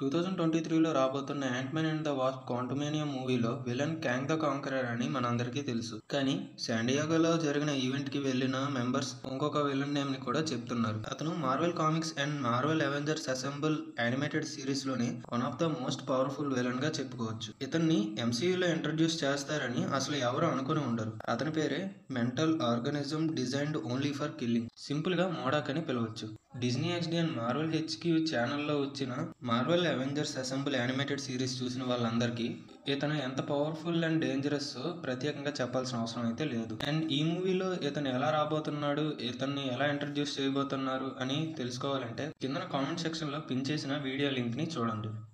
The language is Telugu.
టూ థౌజండ్ ట్వంటీ త్రీలో రాబోతున్న man and the wasp Quantumania మూవీలో విలన్ క్యాంగ్ ద కాంకరర్ అని మనందరికీ తెలుసు కానీ శాండియాగోలో జరిగిన ఈవెంట్ కి వెళ్ళిన మెంబర్స్ ఇంకొక విలన్ నేమ్ ని కూడా చెప్తున్నారు అతను Marvel Comics and Marvel Avengers Assemble animated series లోని one of the most powerful villain గా చెప్పుకోవచ్చు ఇతన్ని ఎంసీయూలో ఇంట్రడ్యూస్ చేస్తారని అసలు ఎవరు అనుకుని ఉండరు అతని పేరే mental organism designed only for killing simple గా మోడాక్ అని పిలవచ్చు Disney HD and Marvel HQ ఛానల్లో వచ్చిన Marvel Avengers Assemble animated series చూసిన వాళ్ళందరికీ ఇతను ఎంత పవర్ఫుల్ అండ్ డేంజరస్ ప్రత్యేకంగా చెప్పాల్సిన అవసరం అయితే లేదు అండ్ ఈ మూవీలో ఇతను ఎలా రాబోతున్నాడు ఇతన్ని ఎలా ఇంట్రడ్యూస్ చేయబోతున్నారు అని తెలుసుకోవాలంటే కింద కామెంట్ సెక్షన్ లో పిన్ చేసిన వీడియో లింక్ ని చూడండి